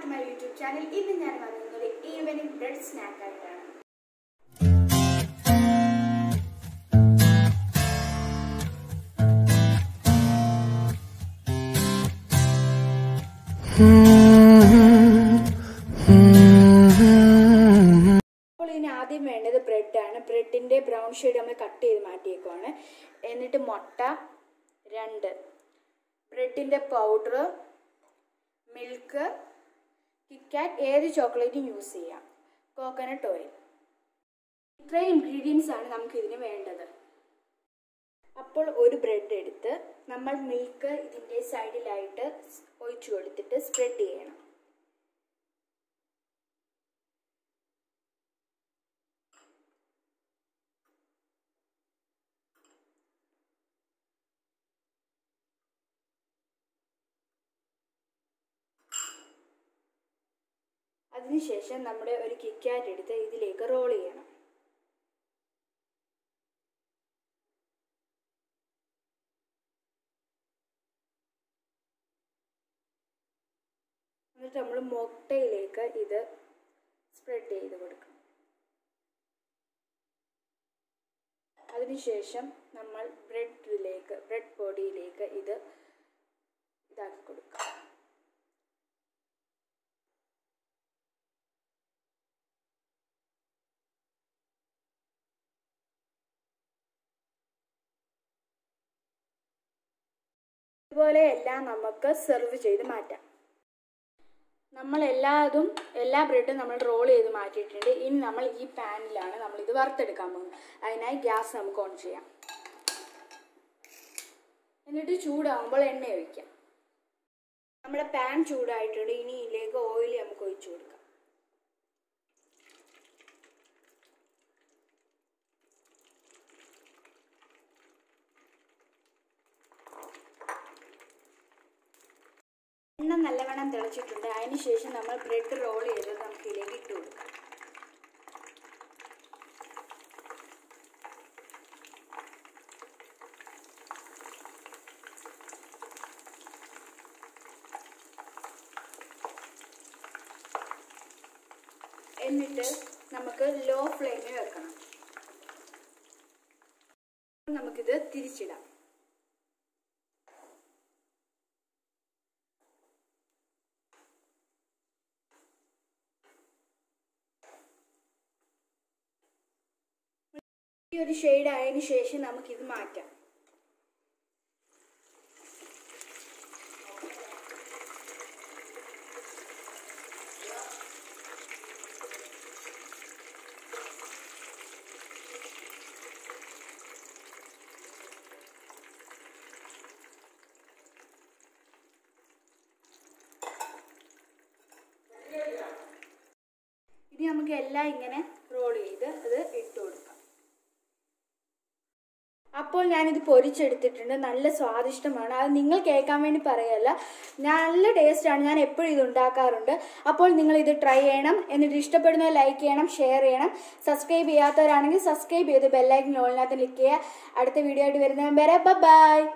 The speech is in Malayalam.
ടു മൈ യൂട്യൂബ് ചാനൽ ഇന്ന് ഞാൻ വന്നിരുന്നത് ഈവനിങ് ബ്രെഡ് സ്നാക്ക് ആയിട്ടാണ് അപ്പോൾ ഇതിന് ആദ്യം വേണ്ടത് ബ്രെഡാണ് ബ്രെഡിൻ്റെ ബ്രൗൺ ഷെയ്ഡ് നമ്മൾ കട്ട് ചെയ്ത് മാറ്റിയേക്കുവാണ് എന്നിട്ട് മുട്ട രണ്ട് ബ്രെഡിൻ്റെ പൗഡർ മിൽക്ക് കിറ്റ്കാറ്റ് ഏത് ചോക്ലേറ്റും യൂസ് ചെയ്യാം കോക്കനട്ട് ഓയിൽ ഇത്രയും ഇൻഗ്രീഡിയൻസ് ആണ് നമുക്ക് ഇതിന് വേണ്ടത് അപ്പോൾ ഒരു ബ്രെഡ് എടുത്ത് നമ്മൾ മിൽക്ക് ഇതിൻ്റെ സൈഡിലായിട്ട് ഒഴിച്ചു കൊടുത്തിട്ട് സ്പ്രെഡ് ചെയ്യണം അതിനുശേഷം നമ്മുടെ ഒരു കിക്കാറ്റ് എടുത്ത് ഇതിലേക്ക് റോൾ ചെയ്യണം എന്നിട്ട് നമ്മൾ മുട്ടയിലേക്ക് ഇത് സ്പ്രെഡ് ചെയ്ത് കൊടുക്കണം അതിനുശേഷം നമ്മൾ ബ്രെഡിലേക്ക് ബ്രെഡ് പൊടിയിലേക്ക് ഇത് ഇതാക്കി കൊടുക്കുക ഇതുപോലെ എല്ലാം നമുക്ക് സെർവ് ചെയ്ത് മാറ്റാം നമ്മൾ എല്ലാതും എല്ലാ ബ്രെഡും നമ്മൾ റോൾ ചെയ്ത് മാറ്റിയിട്ടുണ്ട് ഇനി നമ്മൾ ഈ പാനിലാണ് നമ്മൾ ഇത് വറുത്തെടുക്കാൻ പോകുന്നത് അതിനായി ഗ്യാസ് നമുക്ക് ഓൺ ചെയ്യാം എന്നിട്ട് ചൂടാകുമ്പോൾ എണ്ണ ഒഴിക്കാം നമ്മുടെ പാൻ ചൂടായിട്ടുണ്ട് ഇനി ഇതിലേക്ക് ഓയിൽ നമുക്ക് ഒഴിച്ചു കൊടുക്കാം എണ്ണ നല്ലവണ്ണം തിളച്ചിട്ടുണ്ട് അതിന് ശേഷം നമ്മൾ ബ്രെഡ് റോൾ ചെയ്ത് നമുക്ക് ഇതിലേക്ക് ഇട്ട് കൊടുക്കാം എന്നിട്ട് നമുക്ക് ലോ ഫ്ലെയിമിൽ വെക്കണം നമുക്കിത് തിരിച്ചിടാം ഈ ഒരു ഷെയ്ഡ് ആയതിനു ശേഷം നമുക്കിത് മാറ്റാം ഇനി നമുക്ക് എല്ലാം ഇങ്ങനെ റോൾ ചെയ്ത് അത് ഇട്ട് കൊടുക്കാം അപ്പോൾ ഞാനിത് പൊരിച്ചെടുത്തിട്ടുണ്ട് നല്ല സ്വാദിഷ്ടമാണ് അത് നിങ്ങൾ കേൾക്കാൻ വേണ്ടി പറയല്ല നല്ല ടേസ്റ്റാണ് ഞാൻ എപ്പോഴും ഇത് ഉണ്ടാക്കാറുണ്ട് അപ്പോൾ നിങ്ങൾ ഇത് ട്രൈ ചെയ്യണം എന്നിട്ട് ഇഷ്ടപ്പെടുന്ന ലൈക്ക് ചെയ്യണം ഷെയർ ചെയ്യണം സബ്സ്ക്രൈബ് ചെയ്യാത്തവരാണെങ്കിൽ സബ്സ്ക്രൈബ് ചെയ്ത് ബെല്ലൈക്കൻ ഓളിനകത്ത് ക്ലിക്ക് ചെയ്യുക അടുത്ത വീഡിയോ ആയിട്ട് വരുന്നവരെ ബൈ